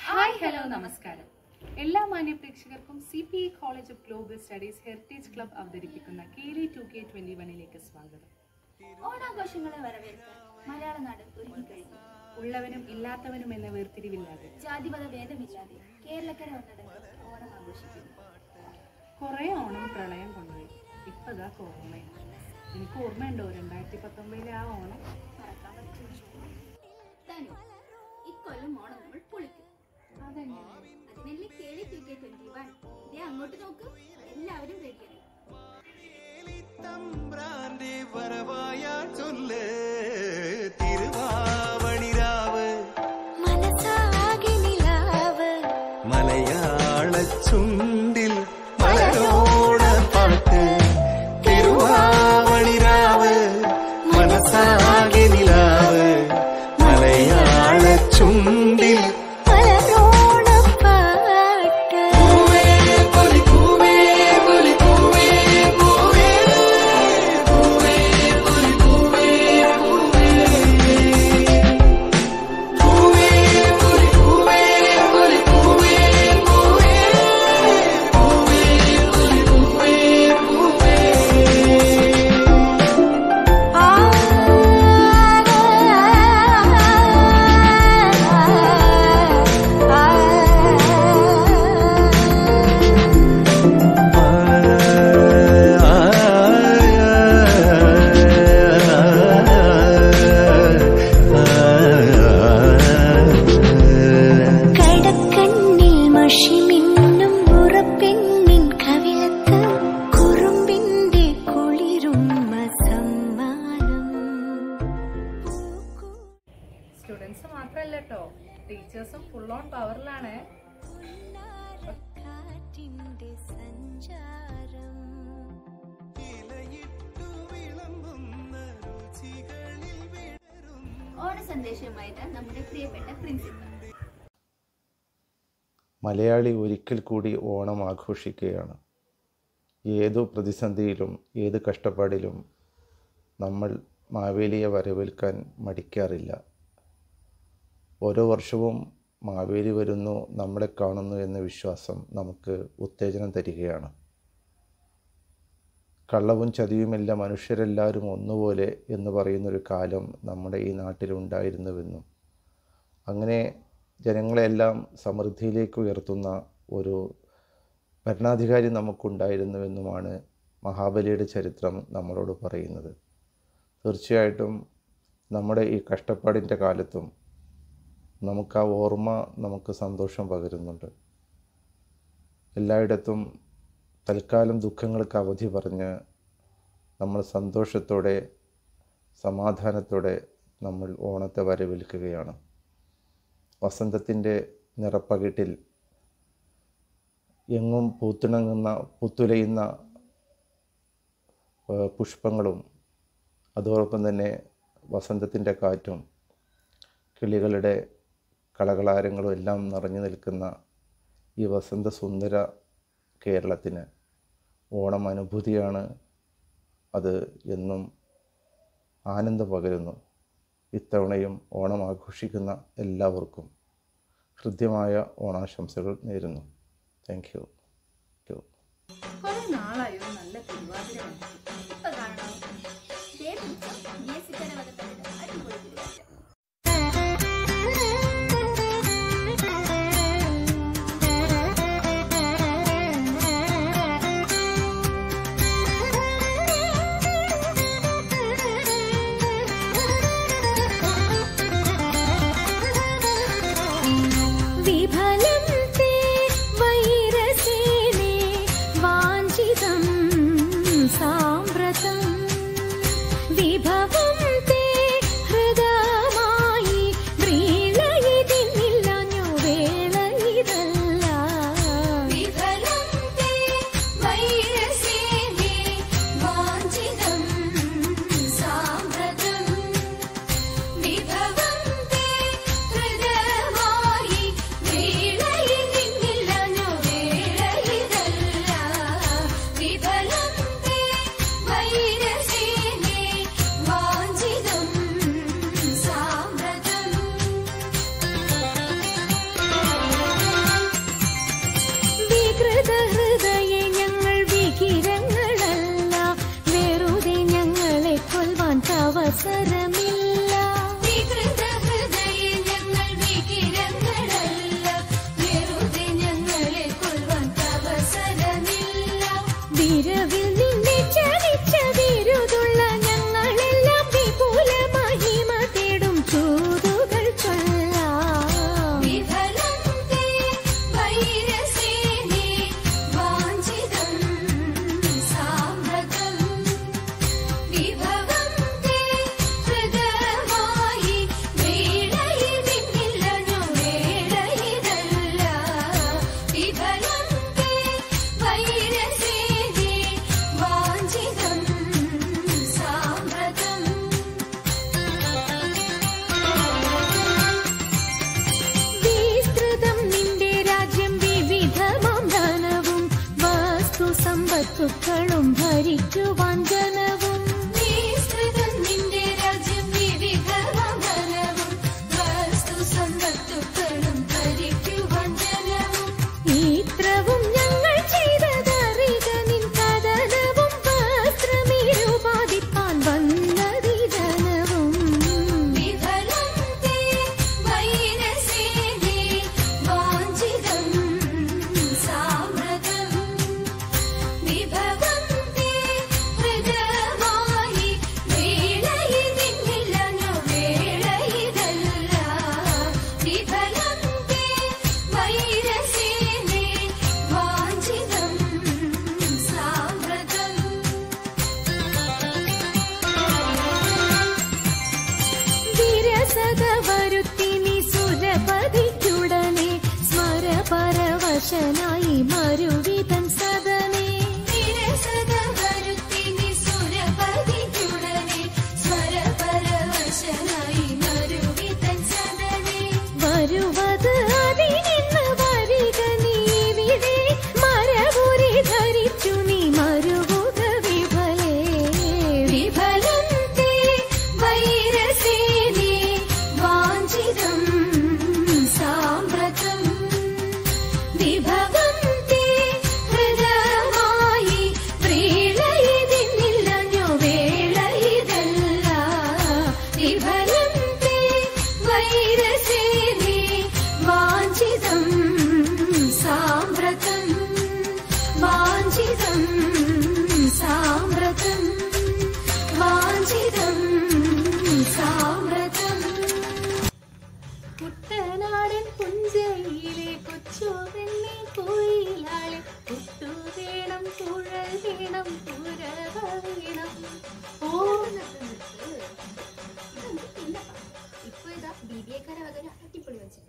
Hi hello നമസ്കാരം എല്ലാ മാന്യ പ്രേക്ഷകർക്കും C P E college of global studies heritage club അവതരിപ്പിക്കുന്ന കേലി ടു കെ ട്വന്റി വണ്ണിലേക്ക് സ്വാഗതം ഓണാഘോഷങ്ങളെ വരവേൽക്കാൻ മലയാള നാട് ഒരുങ്ങി കഴിഞ്ഞു ഉള്ളവനും ഇല്ലാത്തവനും എന്ന വേർതിരിവില്ലാതെ ജാതിമത ഭേദമില്ലാതെ കേരളക്കര ഒന്നടങ്കം ഓണം ആഘോഷിക്കുന്നു കുറേ ഓണം പ്രളയം കൊണ്ടുപോയി ഇപ്പതാ കൊറോണയാണ് എനിക്ക് ഓർമ്മയുണ്ടോ രണ്ടായിരത്തി പത്തൊമ്പതിലെ ആ ഓണം മറക്കാൻ പറ്റുമോ തനു ഇക്കൊല്ലം ഓണം നമ്മൾ പൊളിക്കും അതിനല്ലേ Keli two K twenty one ഇതേ അങ്ങോട്ട് നോക്ക് എല്ലാവരും റെഡിയായി തമ്പ്രാന്റെ വരവായാ ചൊല്ല് തിരുവാവണിരാവ് മനസ്സാകെ നിലാവ് മലയാള ചുണ്ടിൽ മലരോണ പാട്ട് തിരുവാവണിരാവ് മനസ്സാകെ നിലാവ് മലയാള ചുണ്ടിൽ മലരോണപ്പാട്ട് പൂവേ പൊലി പൂവേ പൊലി പൂവേ പൂവേ പൂവേ പൊലി പൂവേ പൂവേ പൂവേ പൊലി പൂവേ പൊലി പൂവേ പൂവേ പൂവേ പൊലി പൂവേ പൂവേ ആ കടക്കണ്ണിൽ മഷിമിന്നും ഉറപ്പെണ്ണിൻ കവിളത്ത് കുറുമ്പിന്റെ കുളിരും സമ്മാനം സ്റ്റുഡൻസ് മാത്രമല്ല കേട്ടോ ടീച്ചേഴ്സും ഫുൾ ഓൺ പവറിലാണ് കാറ്റിന്റെ സഞ്ചാരം ഇലയിട്ടു വിളമ്പുന്ന രുചികളിൽ വിടരും ഓണ സന്ദേശമായത് നമ്മുടെ പ്രിയപ്പെട്ട പ്രിൻസിപ്പൽ മലയാളി ഒരിക്കൽ കൂടി ഓണം ആഘോഷിക്കുകയാണ് ഏതു പ്രതിസന്ധിയിലും ഏത് കഷ്ടപ്പാടിലും നമ്മൾ മാവേലിയെ വരവേൽക്കാൻ മടിക്കാറില്ല ഓരോ വർഷവും മാവേലി വരുന്നു നമ്മളെ കാണുന്നു എന്ന വിശ്വാസം നമുക്ക് ഉത്തേജനം തരികയാണ് കള്ളവും ചതിയുമെല്ലാം മനുഷ്യരെല്ലാവരും ഒന്നുപോലെ എന്ന് പറയുന്നൊരു കാലം നമ്മുടെ ഈ നാട്ടിലുണ്ടായിരുന്നുവെന്നും അങ്ങനെ ജനങ്ങളെല്ലാം സമൃദ്ധിയിലേക്ക് ഉയർത്തുന്ന ഒരു ഭരണാധികാരി നമുക്കുണ്ടായിരുന്നുവെന്നുമാണ് മഹാബലിയുടെ ചരിത്രം നമ്മളോട് പറയുന്നത് തീർച്ചയായിട്ടും നമ്മുടെ ഈ കഷ്ടപ്പാടിൻ്റെ കാലത്തും നമുക്ക് ആ ഓർമ്മ നമുക്ക് സന്തോഷം പകരുന്നുണ്ട് എല്ലായിടത്തും തൽക്കാലം ദുഃഖങ്ങൾക്ക് അവധി പറഞ്ഞ് നമ്മൾ സന്തോഷത്തോടെ സമാധാനത്തോടെ നമ്മൾ ഓണത്തെ വരവേൽക്കുകയാണ് വസന്തത്തിൻ്റെ നിറപ്പകിട്ടിൽ എങ്ങും പൂത്തിണങ്ങുന്ന പൂത്തുലയുന്ന ഏഹ്, പുഷ്പങ്ങളും അതോടൊപ്പം തന്നെ വസന്തത്തിൻ്റെ കാറ്റും കിളികളുടെ കളകളാരങ്ങളും എല്ലാം നിറഞ്ഞു നിൽക്കുന്ന ഈ വസന്ത സുന്ദര കേരളത്തിന് ഓണം അനുഭൂതിയാണ് അത് എന്നും ആനന്ദം പകരുന്നു ഇത്തവണയും ഓണം ആഘോഷിക്കുന്ന എല്ലാവർക്കും ഹൃദ്യമായ ഓണാശംസകൾ നേരുന്നു താങ്ക് യു യു കുറെ നാളായി ഒരു നല്ല തിരുവാതിര കണ്ടിട്ട്. ഇപ്പൊ കാണണോ ദേ പിടിച്ചോ ബി എസ് സി കരവതപ്പരുടെ അടിപൊളി തിരുവാതിര വിഫലം തേ വൈരസേനെ വാഞ്ചിതം സാമ്പ്രതം അവസരമില്ല വികൃത ഹൃദയ ഞങ്ങൾ വികിരങ്ങളല്ല വെറുതെ ഞങ്ങളെ കൊല്ലുവാൻ അവസരമില്ല വിരവിൽ നിന്നെ ചതിച്ച വിരുതുള്ള ഞങ്ങളെല്ലാം വിപുല മഹിമ തേടും ചൂതുകൾ ചൊല്ലാം വിഫലം തേ വൈരസേനേ വാഞ്ചിതം സാമ്രതം വിഭവം തേ ഹൃദയമായി വേളയിതില്ലനോ വേളയിതല്ല വിഫലം തേ വൈരസേനേ വാഞ്ചിതം സാമ്രതം വിസ്തൃതം നിന്റെ രാജ്യം വിവിധമാം ധനവും വസ്തു സമ്പത്തുക്കളും ഭരിക്കുവാൻ ജനവും വിസ്തൃതം നിന്റെ രാജ്യം വിവിധവനവും വസ്തു സമ്പത്തുക്കളും ഭരിക്കുവാൻ ജനവും ഇത്രവും ഞങ്ങൾ ചെയ്തതറിക നിൻ കഥനവും വസ്ത്രമിരുപാതിപ്പാൻ വന്നതി ജനവും വിഫലം തേ വൈരസേനേ വാഞ്ചിതം സാമ്രതം വിഭവം തേ ഹൃദയമായി വേളയിതില്ലനോ വേളയിതല്ല വിഫലം തേ വൈരസേനേ വാഞ്ചിതം സാമ്രതം വിരസത വരുത്തി നീ സുരപതിക്കുടനെ സ്മരപരവശനായി മരുവിതൻ സദനേ വിരസത വരുത്തിനി സുരപതിക്കുടനെ സ്വരപരവശനായി മരുവിതൻ സദനേ വരുവത് അതിനിന്ന് വരിക നീ ഇവിടെ മരപുരി ധരിച്ചു നീ മരുവുക വിഫലേ വിഫലം തേ വൈരസേനേ വാഞ്ചിതം സാമ്രതം വിഭവം തേ ഹൃദയമായി പ്രീളയിതിന്നില്ലഞ്ഞോ വേളയിതല്ല വിഫലം തേ വൈരസേനേ വാഞ്ചിതം സാമ്രതം വാഞ്ചിതം സാമ്രതം വാഞ്ചിതം സാമ്രതം കുട്ടനാടൻ പുഞ്ചയിലെ കൊച്ചു വെണ്ണി കോയിലാളെ കുട്ടു വേണം കുഴൽ വേണം കുരവ വേണം ഓ ഇപ്പൊ ഇതാ ബി ബി എക്കാരെ വക അടിപൊളി വെച്ചിട്ടുണ്ട്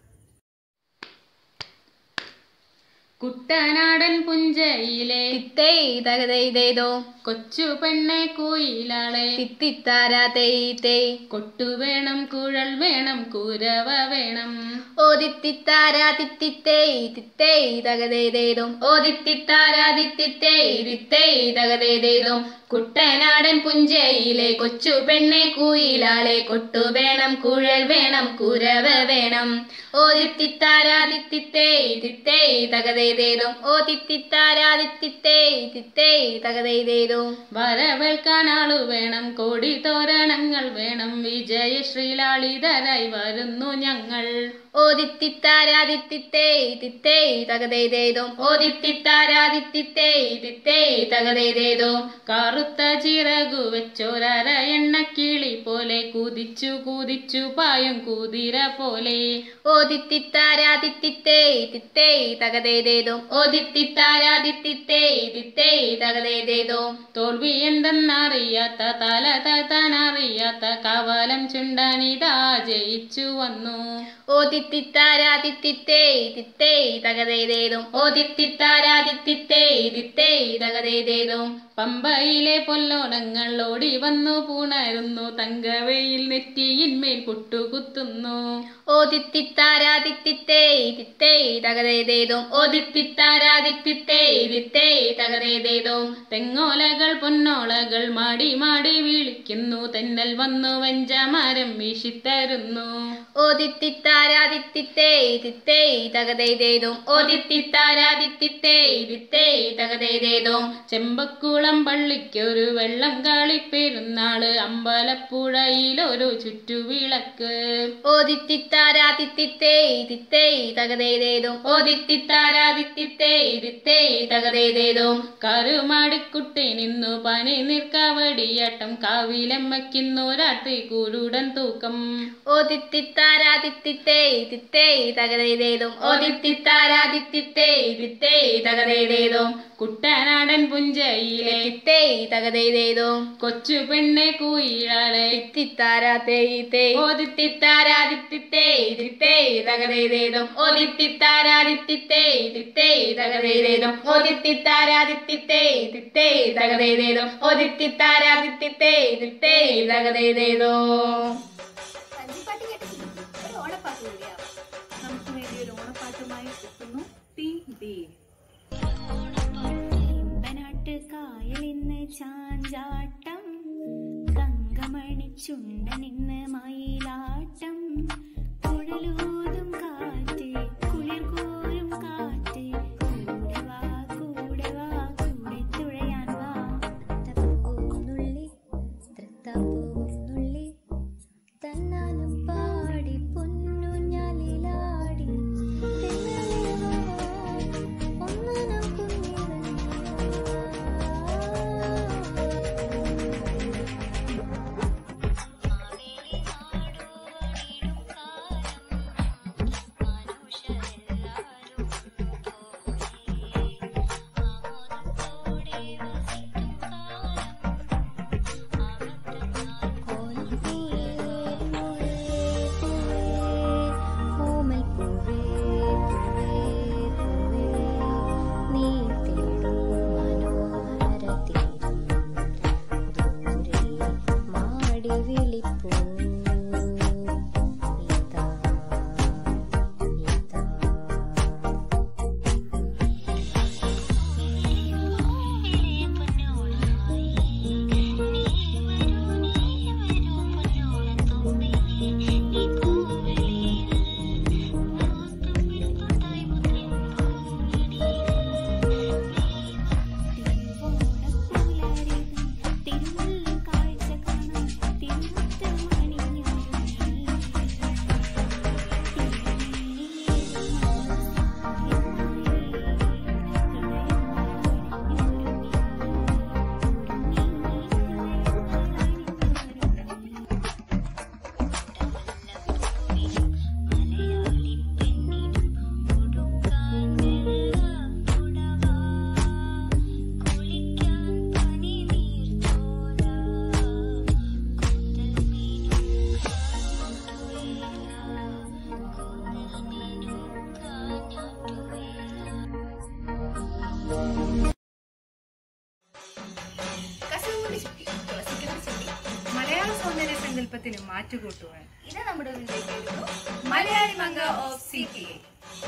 കുട്ടനാടൻ പുഞ്ചയിലെ തിത്തൈ തകതൈതേതോ കൊച്ചു പെണ്ണെ കുയിലാളെ തിത്തിത്താരാ തേയ് തേയ് കൊട്ടു വേണം കുഴൽ വേണം കുരവ വേണം ഓ തിത്തിത്താരാ തിത്തിത്തേയ് തിത്തേയ് തകതേതേതോ ഓ ദിത്തിത്താരാ ദിത്തിത്തേയ് ദിത്തേയ് തകതേതേതോ കുട്ടനാടൻ പുഞ്ചയിലെ കൊച്ചു പെണ്ണെ കുയിലാളെ കൊട്ടു വേണം കുഴൽ വേണം കുരവ വേണം ഓ ദിത്തിത്താരാ ദിത്തിത്തേയ് ദിത്തേയ് തകതേതേതോ ഓ തിത്തിത്താരാ തിത്തിത്തേയ് തിത്തേയ് തകതേതേതോ വരവേൽക്കാൻ ആളു വേണം കോടി തോരണങ്ങൾ വേണം വിജയശ്രീലാളിതരായി വരുന്നു ഞങ്ങൾ ഓ തിത്തിത്താരാ തിത്തിത്തേയ് തിത്തേയ് തകതേതേതോ ഓ ദിത്തിത്താരാ ദിത്തിത്തേയ് ദിത്തേയ് തകതേതേതോ കറുത്ത ചിറകു വെച്ചോരര എണ്ണക്കിളി പോലെ കുതിച്ചു കുതിച്ചു പായും കുതിര പോലെ ഓ തിത്തിത്താരാ തിത്തിത്തേയ് തിത്തേയ് തകതേതേതോ ഓ ദിത്തിത്താരാ ദിത്തിത്തേയ് ദിത്തേയ് തകതേതേതോ തോൽവി എന്തെന്നറിയാത്ത തല താനറിയാത്ത കവലം ചുണ്ടനിതാ ജയിച്ചു വന്നു ഓ തിത്തിത്താരാ തിത്തിത്തേയ് തിത്തേയ് തകതേതേതോ ഓ ദിത്തിത്താരാ ദിത്തിത്തേയ് ദിത്തേയ് തകതേതേതോ പമ്പയിലെ പൊല്ലോലങ്ങൾ ഓടി വന്നു പൂണരുന്നു തങ്കവയിൽ നെറ്റിയിന്മേൽ പൊട്ടുകുത്തുന്നു ഓ തിത്തിത്താരാ തിത്തിത്തേയ് തിത്തേയ് തകതേതേതോ ഓ ഓതിത്തിത്താരാതിത്തിത്തേ തിത്തേ തകതേതേതോ തെങ്ങോലകൾ പൊന്നോളകൾ മാടി മാടി വിളിക്കുന്നു തെന്നൽ വന്നു വെഞ്ചമരം വീശിത്തരുന്നു ഓദിത്തിത്താരാദിത്തിത്തേ തിത്തേ തകതേതേതും ഓതിത്തിത്താരാതിത്തിത്തേ തിത്തേ തകതേതേതോ ചെമ്പക്കുളം പള്ളിക്കൊരു വെള്ളം കാളിപ്പെരുന്നാള് അമ്പലപ്പുഴയിലൊരു ചുറ്റുവിളക്ക് ഓദിത്തിത്താരാദിത്തിത്തേ തിത്തേ തകതേതേതും ഓദിത്തിത്താരാദിത്തിത്തേ തിത്തേ തകതേതേതോ കരുമാടിക്കുട്ടി നിന്നു പനി നിൽക്കവടിയാട്ടം കാവിലമ്മയ്ക്കുന്നു രാത്രി കുരുടൻ തൂക്കം ഓദിത്തിത്താരാദിത്തിത്തേ തിത്തേ തകതേതേതും ഓദിത്തിത്താരാദിത്തിത്തേ തിത്തേ തകതേതേതോ കുട്ടനാടൻ പുഞ്ചയിലെ തിത്തേ തകതേതേതും കൊച്ചു പെണ്ണെ കുയിലാളെ തിത്താരാത്തേ തേ ഓദിത്തിത്താരാദിത്തിത്തേ തിത്തേ തകതേതേതും ഓദിത്തിത്താരാദിത്തിത്തേ തിത്തേ തകതേതേതും ഓദിത്തിത്താരാദിത്തിത്തേ തിത്തേ തകതേതേതും ഓദിത്തിത്താരാദിത്തിത്തേ തിത്തേ തകതേതേതോ സഞ്ചിപ്പാട്ട് കേട്ടിട്ടില്ലേ ഒരു ഓണപ്പാട്ട് കൂടിയാവാം നമുക്ക് വേണ്ടി ഒരു ഓണപ്പാട്ടുമായി എത്തുന്നു ടീം ബി ഇമ്പനാട്ട് കായലിന്ന് ചാഞ്ചാട്ടം തങ്കമണി ചുണ്ടനിന്ന് മയിലാട്ടം കുഴലൂതും കാറ്റ് കുളിർ കോരും കാറ്റ് കൂടെ വാ കൂടെ വാ കൂടെ തുഴയാൻ വാ പോകുന്നുള്ളി പോകുന്നുള്ളി തന്നാലും പാടി പൊന്നു ഞാലിലാടി ഒന്നനം മാടി വിളിപ്പൂ ഇതാ ഇതാ കസവുകൊണ്ട് ചുറ്റി തുളസിക്കലം ചുറ്റി മലയാള സൗന്ദര്യ സങ്കല്പത്തിന് മാറ്റുകൂട്ടുവാൻ ഇത് നമ്മുടെ മുന്നിലേക്ക് വരുന്നു മലയാളി മംഗ ഓഫ് സി പി എ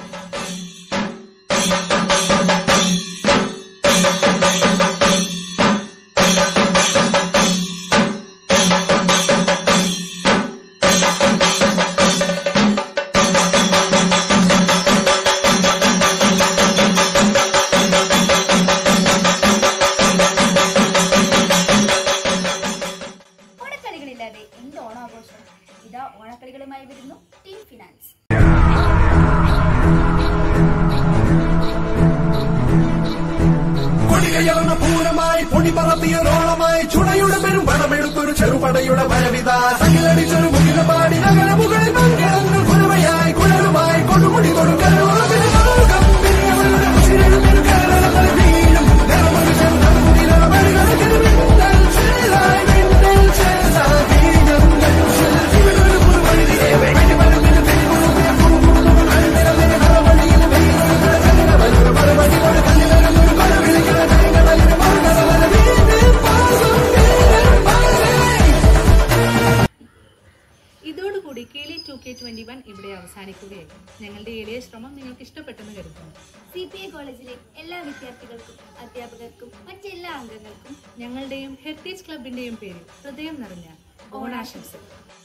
ഓണക്കളികളില്ലാതെ എന്ത് ഓണാഘോഷം ഇതാ ഓണക്കളികളുമായി വരുന്നു ടീം ഫിനാൻസ് കൊടികയർന്ന പൂരമായി പൊടി പറത്തിയൊരോളമായി ചുടയുടെ പെരും പണമെടുത്തൊരു ചെറുപടയുടെ വരവിത സകിലടിച്ചൊരു മുകില പാടി നഗര മുകളിൽ മംഗളങ്ങൾ കുലമയായി കുഴലുമായി കൊടുമുടി കൊടുക്കൽ കെ ട്വന്റി വൺ ഇവിടെ അവസാനിക്കുകയായി ഞങ്ങളുടെ എളിയ ശ്രമം നിങ്ങൾക്ക് ഇഷ്ടപ്പെട്ടെന്ന് കരുതുന്നു സി പി ഐ കോളേജിലെ എല്ലാ വിദ്യാർത്ഥികൾക്കും അധ്യാപകർക്കും മറ്റെല്ലാ അംഗങ്ങൾക്കും ഞങ്ങളുടെയും ഹെറിറ്റേജ് ക്ലബിന്റെയും പേരിൽ ഹൃദയം നിറഞ്ഞ ഓണാശംസകൾ